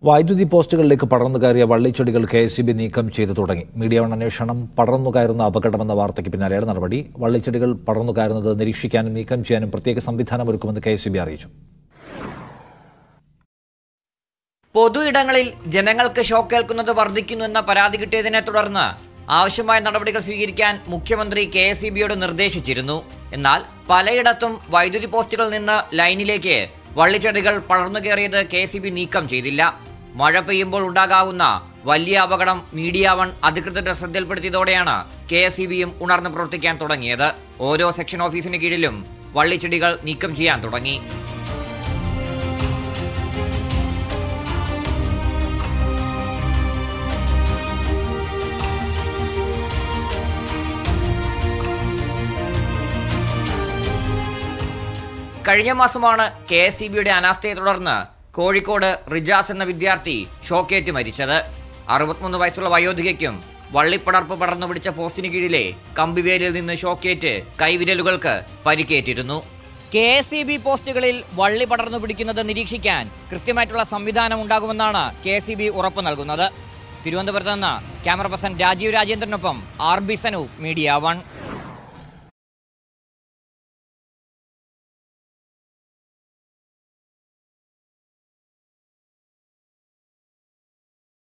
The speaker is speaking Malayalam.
വൈദ്യുതി പോസ്റ്റുകളിലേക്ക് പടർന്നു കയറിയ വള്ളിച്ചെടികൾ കെ എസ് ബി നീക്കം ചെയ്തു തുടങ്ങി മീഡിയ വൺ അന്വേഷണം പടർന്നു കയറുന്ന അപകടമെന്ന വാർത്തയ്ക്ക് പിന്നാലെയാണ് നടപടി വള്ളിച്ചെടികൾ പടർന്നു കയറുന്നത് നിരീക്ഷിക്കാനും നീക്കം ചെയ്യാനും പ്രത്യേക സംവിധാനം ഒരുക്കുമെന്ന് കെ എസ് ബി അറിയിച്ചു പൊതു ഇടങ്ങളിൽ ജനങ്ങൾക്ക് ഷോക്കേൽക്കുന്നത് വർദ്ധിക്കുന്നുവെന്ന പരാതി കിട്ടിയതിനെ തുടർന്ന് ആവശ്യമായ നടപടികൾ സ്വീകരിക്കാൻ മുഖ്യമന്ത്രി കെ എസ് ഇ ബിയോട് നിർദ്ദേശിച്ചിരുന്നു എന്നാൽ പലയിടത്തും വൈദ്യുതി പോസ്റ്റുകളിൽ നിന്ന് ലൈനിലേക്ക് വള്ളിച്ചെടികൾ പടർന്നു കയറിയത് കെ എസ് ഇ ബി നീക്കം ചെയ്തില്ല മഴ പെയ്യുമ്പോൾ ഉണ്ടാകാവുന്ന വലിയ അപകടം മീഡിയ വൺ അധികൃതരുടെ ശ്രദ്ധയിൽപ്പെടുത്തിയതോടെയാണ് കെ എസ് ഇ ബിയും ഉണർന്ന് പ്രവർത്തിക്കാൻ തുടങ്ങിയത് ഓരോ സെക്ഷൻ ഓഫീസിന് കീഴിലും വള്ളിച്ചെടികൾ നീക്കം ചെയ്യാൻ തുടങ്ങി കഴിഞ്ഞ മാസമാണ് കെ എസ് സി ബിയുടെ അനാസ്ഥയെ തുടർന്ന് കോഴിക്കോട് റിജാസ് എന്ന വിദ്യാർത്ഥി ഷോക്കേറ്റ് മരിച്ചത് അറുപത്തിമൂന്ന് വയസ്സുള്ള വയോധികയ്ക്കും വള്ളിപ്പടർപ്പ് പടർന്നു പിടിച്ച പോസ്റ്റിന് കീഴിലെ കമ്പിവേലിൽ നിന്ന് ഷോക്കേറ്റ് കൈവിരലുകൾക്ക് പരിക്കേറ്റിരുന്നു കെ എസ് സി ബി പോസ്റ്റുകളിൽ വള്ളി പടർന്നു പിടിക്കുന്നത് നിരീക്ഷിക്കാൻ കൃത്യമായിട്ടുള്ള സംവിധാനം ഉണ്ടാകുമെന്നാണ് കെ എസ് സി ബി ഉറപ്പു നൽകുന്നത് തിരുവനന്തപുരത്ത് നിന്ന് ക്യാമറ പേഴ്സൺ രാജീവ് രാജേന്ദ്രനൊപ്പം R B Sanu media one